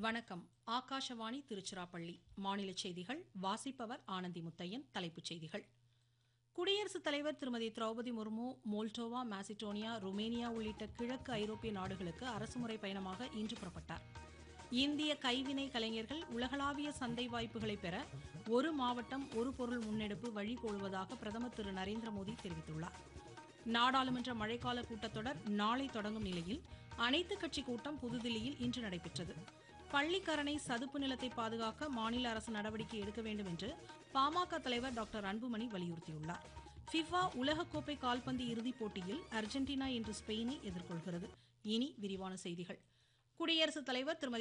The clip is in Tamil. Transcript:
வணக்கம் ஆகாஷவாணி திருச்சிராப்பள்ளி மாநில செய்திகள் வாசிப்பவர் ஆனந்தி முத்தையன் தலைப்புச் செய்திகள் குடியரசுத் தலைவர் திருமதி Droupadi Murmu Moldova Macedonia Romania உள்ளிட்ட கிழக்கு ஐரோப்பிய நாடுகளுக்கு அரசுமுறை பயணமாக இன்று புறப்பட்டார் இந்திய கைவினை கலைஞர்கள் உலகளாவிய சந்தை வாய்ப்புகளை பெற ஒரு மாவட்டம் ஒரு பொருள் முன்னெடுப்பு வழிகோலுவதாக பிரதமர் திரு நரேந்திர மோடி தெரிவித்துள்ளார் நாடாளுமன்ற மழைக்கால கூட்டத்தொடர் நாளை தொடங்கும் நிலையில் அனைத்துக் கட்சி கூட்டம் புதுதில்லியில் இன்று நடைபெற்றது பள்ளிக்கரணை சதுப்பு நிலத்தை பாதுகாக்க மாநில அரசு நடவடிக்கை எடுக்க வேண்டும் என்று பாமக தலைவர் டாக்டர் அன்புமணி வலியுறுத்தியுள்ளார் ஃபிஃபா உலகக்கோப்பை கால்பந்து இறுதிப் போட்டியில் அர்ஜென்டினா இன்று ஸ்பெயினை எதிர்கொள்கிறது இனி விரிவான செய்திகள் குடியரசுத் தலைவர் திருமதி